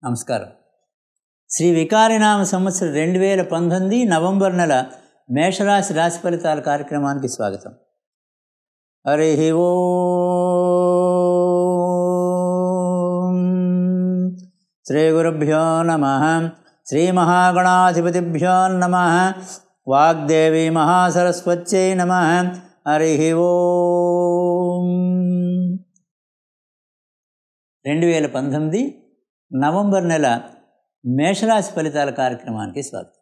నమస్కారం శ్రీ వికారినామ సంవత్సరం రెండు వేల పంతొమ్మిది నవంబర్ నెల మేషరాశి రాశి ఫలితాల కార్యక్రమానికి స్వాగతం హరి ఓం శ్రీ గురుభ్యో నమ శ్రీ మహాగణాధిపతిభ్యో నమ వాగ్దేవి మహాసరస్వత్యై నమ హరి ఓం రెండు వేల పంతొమ్మిది నవంబర్ నెల మేషరాశి ఫలితాల కార్యక్రమానికి స్వాగతం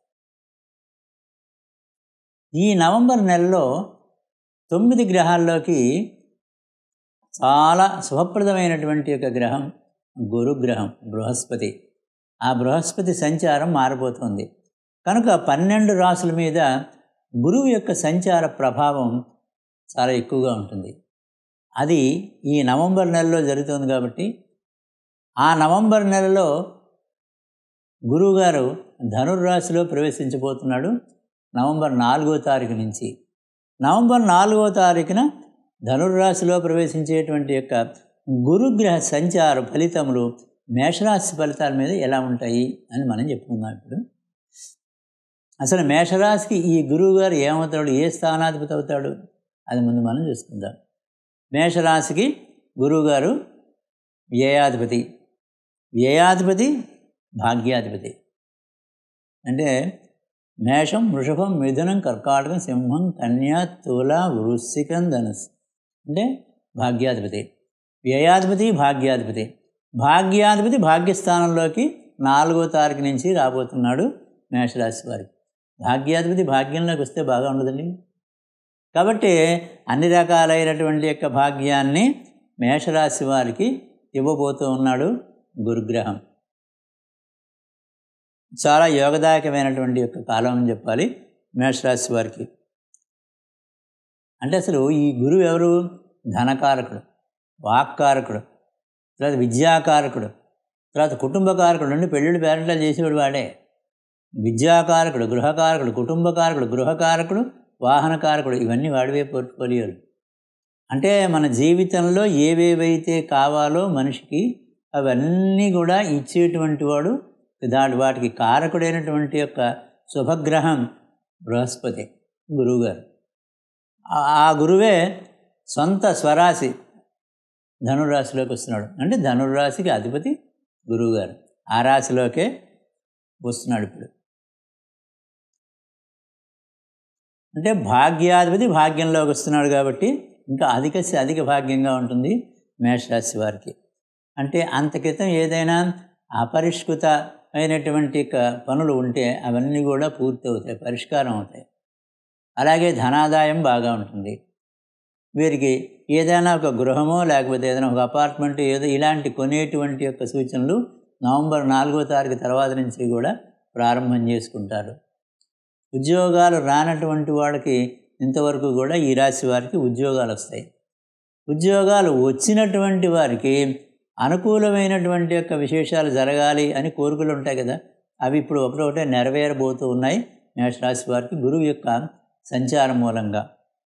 ఈ నవంబర్ నెలలో తొమ్మిది గ్రహాల్లోకి చాలా శుభప్రదమైనటువంటి ఒక గ్రహం గురుగ్రహం బృహస్పతి ఆ బృహస్పతి సంచారం మారిపోతుంది కనుక పన్నెండు రాసుల మీద గురువు యొక్క సంచార ప్రభావం చాలా ఎక్కువగా ఉంటుంది అది ఈ నవంబర్ నెలలో జరుగుతుంది కాబట్టి ఆ నవంబర్ నెలలో గురువుగారు ధనుర్రాశిలో ప్రవేశించబోతున్నాడు నవంబర్ నాలుగో తారీఖు నుంచి నవంబర్ నాలుగో తారీఖున ధనుర్రాశిలో ప్రవేశించేటువంటి యొక్క గురుగ్రహ సంచార ఫలితములు మేషరాశి ఫలితాల మీద ఎలా ఉంటాయి అని మనం చెప్పుకుందాం ఇప్పుడు అసలు మేషరాశికి ఈ గురువు గారు ఏమవుతాడు ఏ స్థానాధిపతి అవుతాడు అది ముందు మనం చూసుకుందాం మేషరాశికి గురువుగారు వ్యయాధిపతి వ్యయాధిపతి భాగ్యాధిపతి అంటే మేషం వృషభం మిథునం కర్కాటకం సింహం కన్యా తుల వృశ్చికం ధనుస్ అంటే భాగ్యాధిపతి వ్యయాధిపతి భాగ్యాధిపతి భాగ్యాధిపతి భాగ్యస్థానంలోకి నాలుగో తారీఖు నుంచి రాబోతున్నాడు మేషరాశి వారికి భాగ్యాధిపతి భాగ్యంలోకి వస్తే బాగా ఉండదండి కాబట్టి అన్ని రకాలైనటువంటి యొక్క భాగ్యాన్ని మేషరాశి వారికి ఇవ్వబోతూ ఉన్నాడు గురుగ్రహం చాలా యోగదాయకమైనటువంటి యొక్క కాలం అని చెప్పాలి మేషరాశి వారికి అంటే అసలు ఈ గురువు ఎవరు ధనకారకుడు వాక్కారకుడు తర్వాత విద్యాకారకుడు తర్వాత కుటుంబకారకుడు నుండి పెళ్ళిళ్ళు పేరెంటాలు చేసేవాడు వాడే విద్యాకారకుడు గృహకారకుడు కుటుంబకారకుడు గృహకారకుడు వాహనకారకుడు ఇవన్నీ వాడివే పోర్ట్ఫోలియోలు అంటే మన జీవితంలో ఏవేవైతే కావాలో మనిషికి అవన్నీ కూడా ఇచ్చేటువంటి వాడు దాని వాటికి కారకుడైనటువంటి యొక్క శుభగ్రహం బృహస్పతి గురువుగారు ఆ గురువే సొంత స్వరాశి ధనురాశిలోకి వస్తున్నాడు అంటే ధనురాశికి అధిపతి గురువుగారు ఆ రాశిలోకే వస్తున్నాడు ఇప్పుడు అంటే భాగ్యాధిపతి భాగ్యంలోకి వస్తున్నాడు కాబట్టి ఇంకా అధిక అధిక భాగ్యంగా ఉంటుంది మేషరాశి వారికి అంటే అంత క్రితం ఏదైనా అపరిష్కృత అయినటువంటి పనులు ఉంటే అవన్నీ కూడా పూర్తి అవుతాయి పరిష్కారం అవుతాయి అలాగే ధనాదాయం బాగా ఉంటుంది వీరికి ఏదైనా ఒక గృహమో లేకపోతే ఏదైనా ఒక అపార్ట్మెంట్ ఏదో ఇలాంటి కొనేటువంటి యొక్క సూచనలు నవంబర్ నాలుగో తారీఖు తర్వాత నుంచి కూడా ప్రారంభం చేసుకుంటారు ఉద్యోగాలు రానటువంటి వాళ్ళకి ఇంతవరకు కూడా ఈ రాశి వారికి ఉద్యోగాలు వస్తాయి ఉద్యోగాలు వచ్చినటువంటి వారికి అనుకూలమైనటువంటి యొక్క విశేషాలు జరగాలి అని కోరికలు ఉంటాయి కదా అవి ఇప్పుడు ఒకటొకటే నెరవేరబోతూ ఉన్నాయి మేషరాశి వారికి గురువు యొక్క సంచారం మూలంగా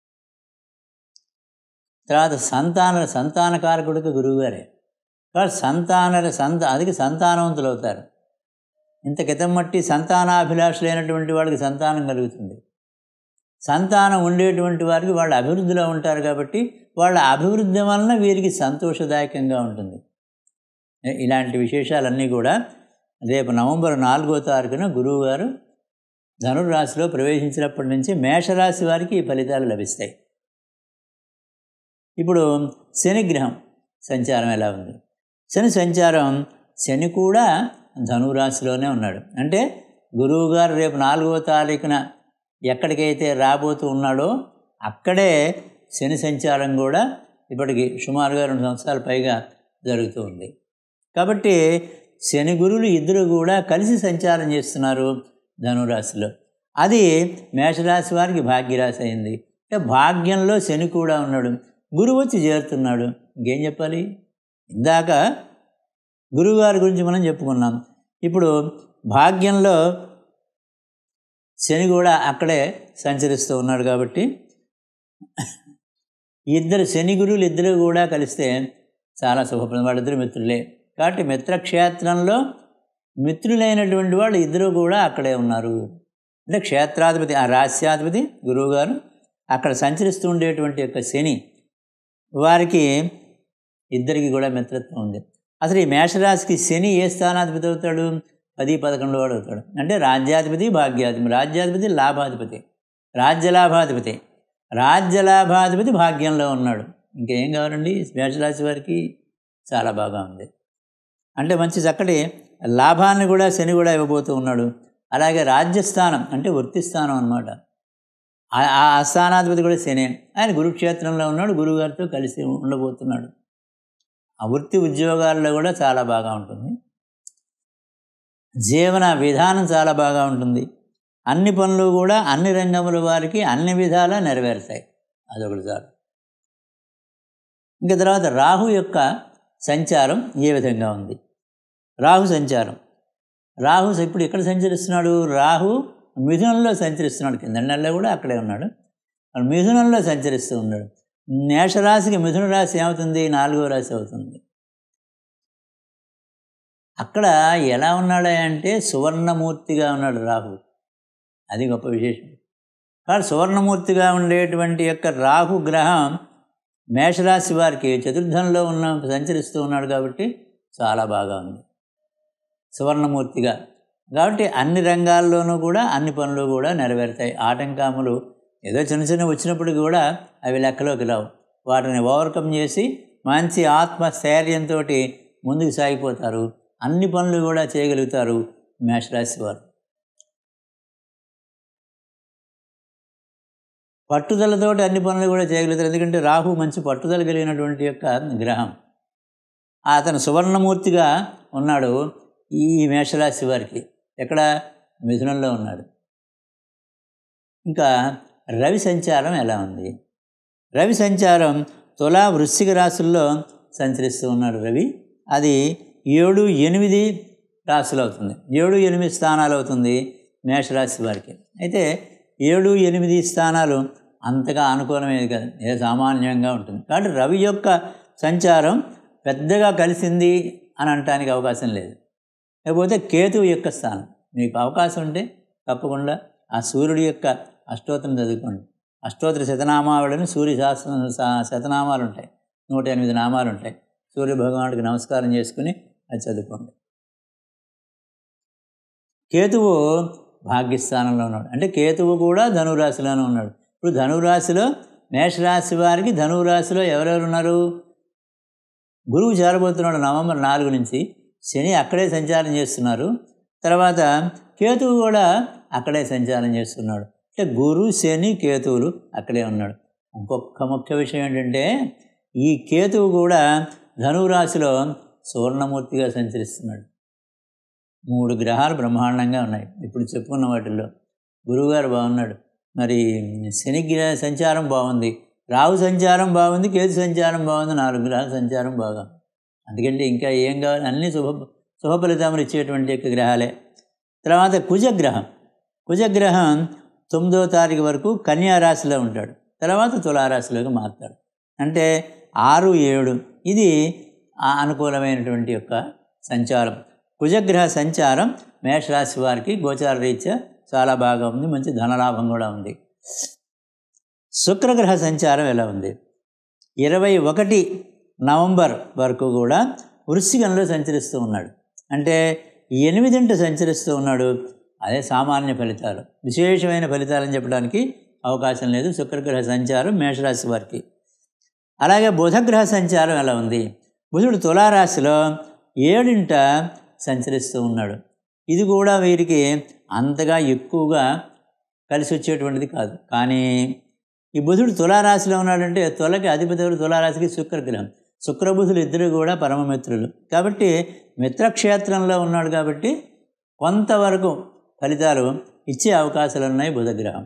తర్వాత సంతాన సంతానకారకుడికి గురువుగారే కాబట్టి సంతాన సంత అదికి సంతానవంతులు అవుతారు ఇంత క్రితం మట్టి సంతానాభిలాషులైనటువంటి వాళ్ళకి సంతానం కలుగుతుంది సంతానం ఉండేటువంటి వారికి వాళ్ళు అభివృద్ధిలో ఉంటారు కాబట్టి వాళ్ళ అభివృద్ధి వలన వీరికి సంతోషదాయకంగా ఉంటుంది ఇలాంటి విశేషాలన్నీ కూడా రేపు నవంబర్ నాలుగో తారీఖున గురువుగారు ధనుర్రాశిలో ప్రవేశించినప్పటి నుంచి మేషరాశి వారికి ఈ ఫలితాలు లభిస్తాయి ఇప్పుడు శనిగ్రహం సంచారం ఎలా ఉంది శని సంచారం శని కూడా ధనురాశిలోనే ఉన్నాడు అంటే గురువుగారు రేపు నాలుగవ తారీఖున ఎక్కడికైతే రాబోతూ ఉన్నాడో అక్కడే శని సంచారం కూడా ఇప్పటికి సుమారుగా రెండు సంవత్సరాల పైగా జరుగుతూ ఉంది కాబట్టి శని గురువులు ఇద్దరు కూడా కలిసి సంచారం చేస్తున్నారు ధనురాశిలో అది మేషరాశి వారికి భాగ్యరాశి అయింది అంటే భాగ్యంలో శని కూడా ఉన్నాడు గురువు వచ్చి చేరుతున్నాడు ఇంకేం చెప్పాలి ఇందాక గురువుగారి గురించి మనం చెప్పుకున్నాం ఇప్పుడు భాగ్యంలో శని కూడా అక్కడే సంచరిస్తూ ఉన్నాడు కాబట్టి ఇద్దరు శని గురువులు ఇద్దరు కూడా కలిస్తే చాలా శుభప్రదం వాళ్ళిద్దరు మిత్రులే కాబట్టి మిత్రక్షేత్రంలో మిత్రులైనటువంటి వాళ్ళు ఇద్దరు కూడా అక్కడే ఉన్నారు అంటే క్షేత్రాధిపతి ఆ రాస్యాధిపతి గురువుగారు అక్కడ సంచరిస్తూ ఉండేటువంటి యొక్క శని వారికి ఇద్దరికి కూడా మిత్రత్వం ఉంది అసలు ఈ మేషరాశికి శని ఏ స్థానాధిపతి అవుతాడు పది పదకొండు వాడు అవుతాడు అంటే రాజ్యాధిపతి భాగ్యాధిపతి రాజ్యాధిపతి లాభాధిపతి రాజ్యలాభాధిపతి రాజ్యలాభాధిపతి భాగ్యంలో ఉన్నాడు ఇంకేం కావాలండి మేషరాశి వారికి చాలా బాగా ఉంది అంటే మంచి చక్కటి లాభాన్ని కూడా శని కూడా ఇవ్వబోతూ ఉన్నాడు అలాగే రాజ్యస్థానం అంటే వృత్తి స్థానం అనమాట ఆ స్థానాధిపతి కూడా శని ఆయన గురుక్షేత్రంలో ఉన్నాడు గురువుగారితో కలిసి ఉండబోతున్నాడు ఆ వృత్తి ఉద్యోగాల్లో కూడా చాలా బాగా ఉంటుంది జీవన విధానం చాలా బాగా ఉంటుంది అన్ని పనులు కూడా అన్ని రంగముల వారికి అన్ని విధాలా నెరవేరుతాయి అదొకటి చాలు ఇంకా తర్వాత రాహు యొక్క సంచారం ఏ విధంగా ఉంది రాహు సంచారం రాహు ఇప్పుడు ఎక్కడ సంచరిస్తున్నాడు రాహు మిథునంలో సంచరిస్తున్నాడు కింద నెలలో కూడా అక్కడే ఉన్నాడు మిథునంలో సంచరిస్తూ ఉన్నాడు మేషరాశికి మిథున రాశి ఏమవుతుంది నాలుగో రాశి అవుతుంది అక్కడ ఎలా ఉన్నాడు అంటే సువర్ణమూర్తిగా ఉన్నాడు రాహు అది గొప్ప విశేషం కానీ సువర్ణమూర్తిగా ఉండేటువంటి యొక్క రాహు గ్రహం మేషరాశి వారికి చతుర్థంలో ఉన్న సంచరిస్తూ ఉన్నాడు కాబట్టి చాలా బాగా ఉంది సువర్ణమూర్తిగా కాబట్టి అన్ని రంగాల్లోనూ కూడా అన్ని పనులు కూడా నెరవేరుతాయి ఆటంకాములు ఏదో చిన్న చిన్న వచ్చినప్పుడు కూడా అవి లెక్కలోకి రావు వాటిని ఓవర్కమ్ చేసి మంచి ఆత్మస్థైర్యంతో ముందుకు సాగిపోతారు అన్ని పనులు కూడా చేయగలుగుతారు మేషరాశి వారు పట్టుదలతోటి అన్ని పనులు కూడా చేయగలుగుతారు ఎందుకంటే రాహు మంచి పట్టుదల కలిగినటువంటి యొక్క గ్రహం అతను సువర్ణమూర్తిగా ఉన్నాడు ఈ మేషరాశి వారికి ఎక్కడ మిథునంలో ఉన్నాడు ఇంకా రవి సంచారం ఎలా ఉంది రవి సంచారం తులా వృశ్చిక రాశుల్లో సంచరిస్తూ ఉన్నాడు రవి అది ఏడు ఎనిమిది రాశులు అవుతుంది ఏడు ఎనిమిది స్థానాలు అవుతుంది మేషరాశి వారికి అయితే ఏడు ఎనిమిది స్థానాలు అంతగా అనుకూలమేది కాదు ఏ సామాన్యంగా ఉంటుంది కాబట్టి రవి యొక్క సంచారం పెద్దగా కలిసింది అని అనటానికి అవకాశం లేదు లేకపోతే కేతువు యొక్క స్థానం మీకు అవకాశం ఉంటే తప్పకుండా ఆ సూర్యుడి యొక్క అష్టోత్తరం చదువుకోండి అష్టోత్తర శతనామావళిని సూర్య శాస్త్ర శతనామాలు ఉంటాయి నూట ఎనిమిది నామాలు ఉంటాయి సూర్య భగవానుడికి నమస్కారం చేసుకుని అది చదువుకోండి కేతువు భాగ్యస్థానంలో ఉన్నాడు అంటే కేతువు కూడా ధనురాశిలోనే ఉన్నాడు ఇప్పుడు ధనురాశిలో మేషరాశి వారికి ధనురాశిలో ఎవరెవరు ఉన్నారు గురువు చేరబోతున్నాడు నవంబర్ నాలుగు నుంచి శని అక్కడే సంచారం చేస్తున్నారు తర్వాత కేతువు కూడా అక్కడే సంచారం చేస్తున్నాడు అంటే గురు శని కేతువులు అక్కడే ఉన్నాడు ఇంకొక ముఖ్య విషయం ఏంటంటే ఈ కేతువు కూడా ధనురాశిలో సువర్ణమూర్తిగా సంచరిస్తున్నాడు మూడు గ్రహాలు బ్రహ్మాండంగా ఉన్నాయి ఇప్పుడు చెప్పుకున్న వాటిల్లో గురువుగారు బాగున్నాడు మరి శని గ్రహ సంచారం బాగుంది రాహు సంచారం బాగుంది కేతు సంచారం బాగుంది నాలుగు గ్రహాల సంచారం బాగా అందుకంటే ఇంకా ఏం కావాలి అన్ని శుభ శుభ ఫలితములు ఇచ్చేటువంటి యొక్క గ్రహాలే తర్వాత కుజగ్రహం కుజగ్రహం తొమ్మిదో తారీఖు వరకు కన్యా రాశిలో ఉంటాడు తర్వాత తులారాశిలోకి మారుతాడు అంటే ఆరు ఏడు ఇది అనుకూలమైనటువంటి యొక్క సంచారం కుజగ్రహ సంచారం మేషరాశి వారికి గోచార రీత్యా చాలా బాగా ఉంది మంచి ధనలాభం కూడా ఉంది శుక్రగ్రహ సంచారం ఎలా ఉంది ఇరవై ఒకటి నవంబర్ వరకు కూడా వృశ్చికంలో సంచరిస్తూ ఉన్నాడు అంటే ఎనిమిదింట సంచరిస్తూ ఉన్నాడు అదే సామాన్య ఫలితాలు విశేషమైన ఫలితాలని చెప్పడానికి అవకాశం లేదు శుక్రగ్రహ సంచారం మేషరాశి వారికి అలాగే బుధగ్రహ సంచారం ఎలా ఉంది బుధుడు తులారాశిలో ఏడింట సంచరిస్తూ ఉన్నాడు ఇది కూడా వీరికి అంతగా ఎక్కువగా కలిసి వచ్చేటువంటిది కాదు కానీ ఈ బుధుడు తులారాశిలో ఉన్నాడంటే తులకి అధిపతి తులారాశికి శుక్రగ్రహం శుక్రబుధులు ఇద్దరు కూడా పరమమిత్రులు కాబట్టి మిత్రక్షేత్రంలో ఉన్నాడు కాబట్టి కొంతవరకు ఫలితాలు ఇచ్చే అవకాశాలు ఉన్నాయి బుధగ్రహం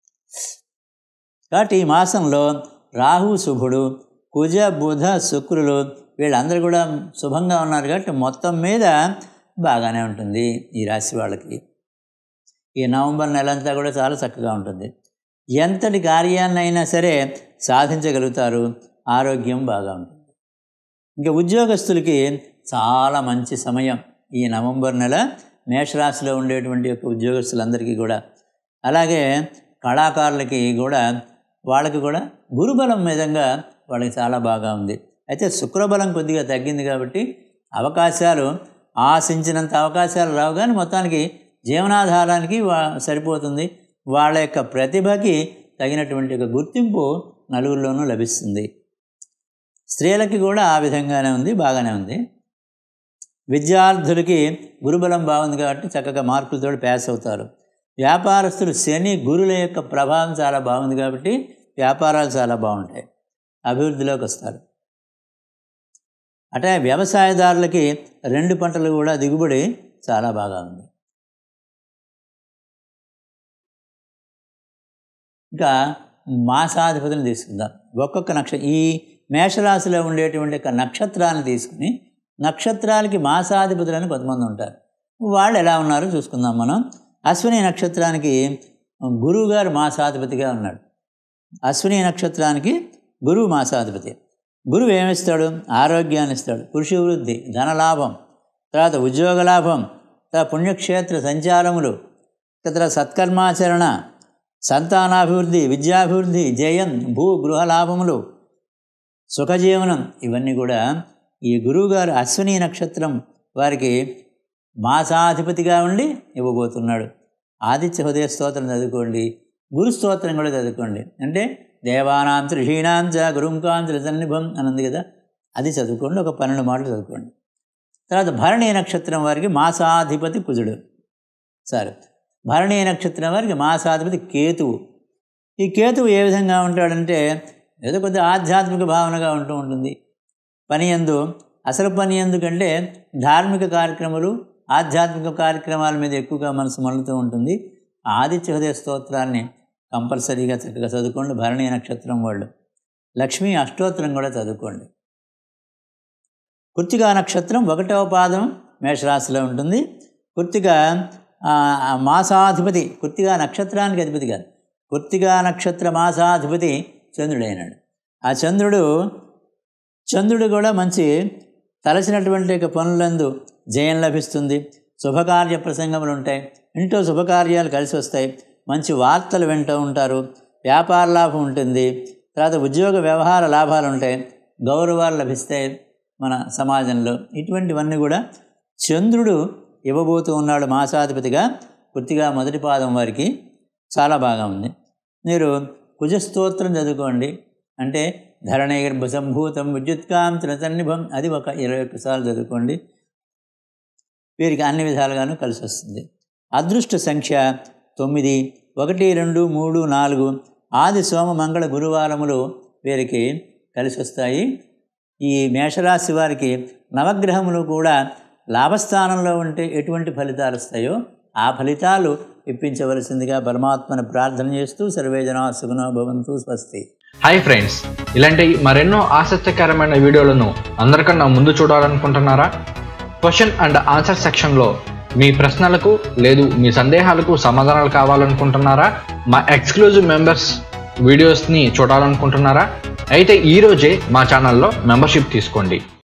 కాబట్టి ఈ మాసంలో రాహు శుభుడు కుజ బుధ శుక్రులు వీళ్ళందరూ కూడా శుభంగా ఉన్నారు కాబట్టి మొత్తం మీద బాగానే ఉంటుంది ఈ రాశి వాళ్ళకి ఈ నవంబర్ నెలంతా కూడా చాలా చక్కగా ఉంటుంది ఎంతటి కార్యాన్నైనా సరే సాధించగలుగుతారు ఆరోగ్యం బాగా ఉంటుంది ఇంకా ఉద్యోగస్తులకి చాలా మంచి సమయం ఈ నవంబర్ నెల మేషరాశిలో ఉండేటువంటి యొక్క ఉద్యోగస్తులందరికీ కూడా అలాగే కళాకారులకి కూడా వాళ్ళకి కూడా గురుబలం విధంగా వాళ్ళకి చాలా బాగా ఉంది అయితే శుక్రబలం కొద్దిగా తగ్గింది కాబట్టి అవకాశాలు ఆశించినంత అవకాశాలు రావు కానీ మొత్తానికి జీవనాధారానికి వా సరిపోతుంది వాళ్ళ యొక్క ప్రతిభకి తగినటువంటి ఒక గుర్తింపు నలుగురిలోనూ లభిస్తుంది స్త్రీలకి కూడా ఆ విధంగానే ఉంది బాగానే ఉంది విద్యార్థులకి గురుబలం బాగుంది కాబట్టి చక్కగా మార్కులతో పాస్ అవుతారు వ్యాపారస్తులు శని గురుల యొక్క ప్రభావం చాలా బాగుంది కాబట్టి వ్యాపారాలు చాలా బాగుంటాయి అభివృద్ధిలోకి వస్తారు అటే వ్యవసాయదారులకి రెండు పంటలు కూడా దిగుబడి చాలా బాగా ఉంది ఇంకా మాసాధిపతిని తీసుకుందాం ఒక్కొక్క నక్ష ఈ మేషరాశిలో ఉండేటువంటి ఒక నక్షత్రాన్ని తీసుకుని నక్షత్రాలకి మాసాధిపతులని కొంతమంది ఉంటారు వాళ్ళు ఎలా ఉన్నారో చూసుకుందాం మనం అశ్విని నక్షత్రానికి గురువు గారు మాసాధిపతిగా ఉన్నాడు అశ్విని నక్షత్రానికి గురువు మాసాధిపతి గురువు ఏమిస్తాడు ఆరోగ్యాన్ని ఇస్తాడు కృషి వృద్ధి ధనలాభం తర్వాత ఉద్యోగ లాభం తర్వాత పుణ్యక్షేత్ర సంచారములు తర్వాత సత్కర్మాచరణ సంతానాభివృద్ధి విద్యాభివృద్ధి జయం భూ గృహ లాభములు సుఖజీవనం ఇవన్నీ కూడా ఈ గురువుగారు అశ్విని నక్షత్రం వారికి మాసాధిపతిగా ఉండి ఇవ్వబోతున్నాడు ఆదిత్య హృదయ స్తోత్రం చదువుకోండి గురు స్తోత్రం కూడా చదువుకోండి అంటే దేవానాం త్రిషీణాం చ గురుంకాం త్రిసన్నిభం అని ఉంది కదా అది చదువుకోండి ఒక పన్నెండు మాటలు చదువుకోండి తర్వాత భరణీ నక్షత్రం వారికి మాసాధిపతి కుజుడు సరే భరణీ నక్షత్రం వారికి మాసాధిపతి కేతువు ఈ కేతువు ఏ విధంగా ఉంటాడంటే ఏదో కొద్దిగా ఆధ్యాత్మిక భావనగా ఉంటూ ఉంటుంది పని ఎందు అసలు పని ఎందుకంటే ధార్మిక కార్యక్రమాలు ఆధ్యాత్మిక కార్యక్రమాల మీద ఎక్కువగా మనసు మళ్ళుతూ ఉంటుంది ఆదిత్య హృదయ స్తోత్రాన్ని కంపల్సరీగా చక్కగా చదువుకోండి భరణీ నక్షత్రం వాళ్ళు లక్ష్మీ అష్టోత్తరం కూడా చదువుకోండి కృత్తికా నక్షత్రం ఒకటవ పాదం మేషరాశిలో ఉంటుంది కృత్తిక మాసాధిపతి కృత్తిగా నక్షత్రానికి అధిపతి కాదు కృత్తిగా నక్షత్ర మాసాధిపతి చంద్రుడైనాడు ఆ చంద్రుడు చంద్రుడు కూడా మంచి తలసినటువంటి పనులందు జయం లభిస్తుంది శుభకార్య ప్రసంగములు ఉంటాయి ఇంట్లో శుభకార్యాలు కలిసి వస్తాయి మంచి వార్తలు వింటూ ఉంటారు వ్యాపార లాభం ఉంటుంది తర్వాత ఉద్యోగ వ్యవహార లాభాలు ఉంటాయి గౌరవాలు లభిస్తాయి మన సమాజంలో ఇటువంటివన్నీ కూడా చంద్రుడు ఇవ్వబోతూ ఉన్నాడు మాసాధిపతిగా పూర్తిగా మొదటి పాదం వారికి చాలా బాగా ఉంది మీరు కుజస్తోత్రం చదువుకోండి అంటే ధరణీగర్భ సంభూతం విద్యుత్కాం త్రితన్నిభం అది ఒక ఇరవై ఒక్కసార్లు చదువుకోండి వీరికి అన్ని విధాలుగాను కలిసి వస్తుంది అదృష్ట సంఖ్య తొమ్మిది ఒకటి రెండు మూడు నాలుగు ఆది సోమ మంగళ గురువారములు వీరికి కలిసి వస్తాయి ఈ మేషరాశి వారికి నవగ్రహములు కూడా లాభస్థానంలో ఉంటే ఎటువంటి ఫలితాలు వస్తాయో ఆ ఫలితాలు ఇప్పించవలసిందిగా పరమాత్మను ప్రార్థన చేస్తూ సర్వేజన సుగుణో భవంతు స్వస్తి హాయ్ ఫ్రెండ్స్ ఇలాంటి మరెన్నో ఆసక్తికరమైన వీడియోలను అందరికన్నా ముందు చూడాలనుకుంటున్నారా క్వశ్చన్ అండ్ ఆన్సర్ సెక్షన్లో మీ ప్రశ్నలకు లేదు మీ సందేహాలకు సమాధానాలు కావాలనుకుంటున్నారా మా ఎక్స్క్లూజివ్ మెంబర్స్ వీడియోస్ని చూడాలనుకుంటున్నారా అయితే ఈరోజే మా ఛానల్లో మెంబర్షిప్ తీసుకోండి